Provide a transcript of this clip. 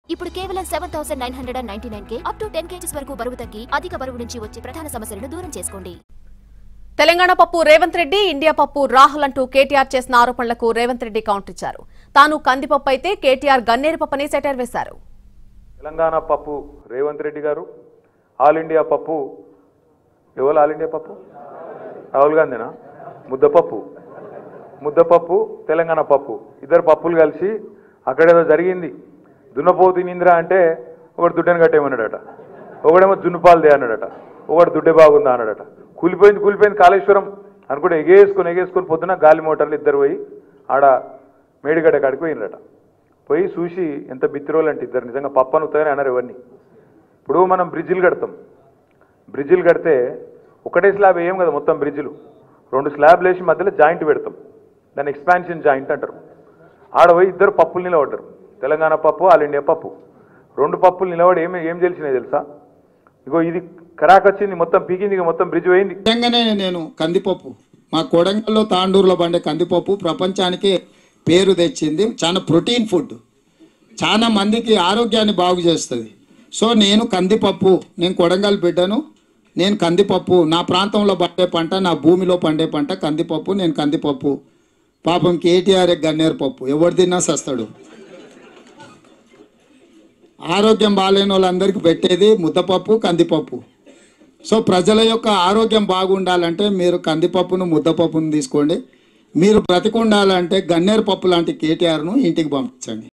ఇప్పుడు కేవలం seven thousand nine hundred and ninety nine కే అప్ టు టెన్ కేజీస్ వరకు బరువు తగ్గి అధిక బరువు నుంచి వచ్చే ప్రధాన సమస్యలను దూరం చేసుకోండి తెలంగాణ పప్పు రేవంత్ రెడ్డి ఇండియా పప్పు రాహుల్ అంటూ కేటీఆర్ చేసిన ఆరోపణలకు రేవంత్ రెడ్డి కౌంటర్ ఇచ్చారు తాను కందిపప్పు అయితే కేటీఆర్ గన్నేరు పప్పని సెటైర్ వేశారు తెలంగాణ పప్పు రేవంత్ రెడ్డి గారు ఆల్ ఇండియా పప్పు ఎవరు ఆల్ ఇండియా పప్పు రాహుల్ గాంధీనా ముద్దపప్పు ముద్దపప్పు తెలంగాణ పప్పు ఇద్దరు పప్పులు కలిసి అక్కడేదో జరిగింది దున్నపోతు నింద్ర అంటే ఒకటి దుడ్డని కట్టేమన్నాడట ఒకడేమో జున్నుపాలు అన్నాడట ఒకటి దుడ్డే బాగుందా అన్నాడట కూలిపోయింది కూలిపోయింది కాళేశ్వరం అనుకుంటే ఎగేసుకొని ఎగేసుకొని పొద్దున గాలి మోటార్లు ఇద్దరు పోయి ఆడ మేడిగడ్డ కాడికి పోయినరట పోయి చూసి ఎంత బిత్తిరోలు అంటే ఇద్దరు నిజంగా పప్పను ఉత్తగానే అన్నారు ఎవరిని ఇప్పుడు మనం బ్రిడ్జిలు కడతాం బ్రిడ్జిలు కడితే ఒకటే స్లాబ్ వేయం కదా మొత్తం బ్రిడ్జిలు రెండు స్లాబ్లు వేసి మధ్యలో జాయింట్ పెడతాం దాన్ని ఎక్స్పాన్షన్ జాయింట్ అంటారు ఆడ పోయి ఇద్దరు పప్పులు నిలబడ్డారు తెలంగాణ పప్పు ఆల్ ఇండియా పప్పు రెండు పప్పులు నిలబడి ఏం ఏం తెలిసినాయి తెలుసా ఇగో ఇది కరాక్ వచ్చింది మొత్తం పీకింది ఇక మొత్తం బ్రిడ్జ్ పోయింది నిజంగానే నేను కందిపప్పు మా కొడంగల్లో తాండూరులో పండే కందిపప్పు ప్రపంచానికి పేరు తెచ్చింది చాలా ప్రోటీన్ ఫుడ్ చాలా మందికి ఆరోగ్యాన్ని బాగు చేస్తుంది సో నేను కందిపప్పు నేను కొడంగల్ బిడ్డను నేను కందిపప్పు నా ప్రాంతంలో పండే పంట నా భూమిలో పండే పంట కందిపప్పు నేను కందిపప్పు పాపం కేటీఆర్ గన్నేరు పప్పు ఎవరు తిన్నా సస్తాడు ఆరోగ్యం బాగాలేని వాళ్ళందరికీ పెట్టేది ముద్దపప్పు కందిపప్పు సో ప్రజల యొక్క ఆరోగ్యం బాగుండాలంటే మీరు కందిపప్పును ముద్దపప్పును తీసుకోండి మీరు బ్రతికుండాలంటే గన్నేరు పప్పు లాంటి కేటీఆర్ను ఇంటికి పంపించండి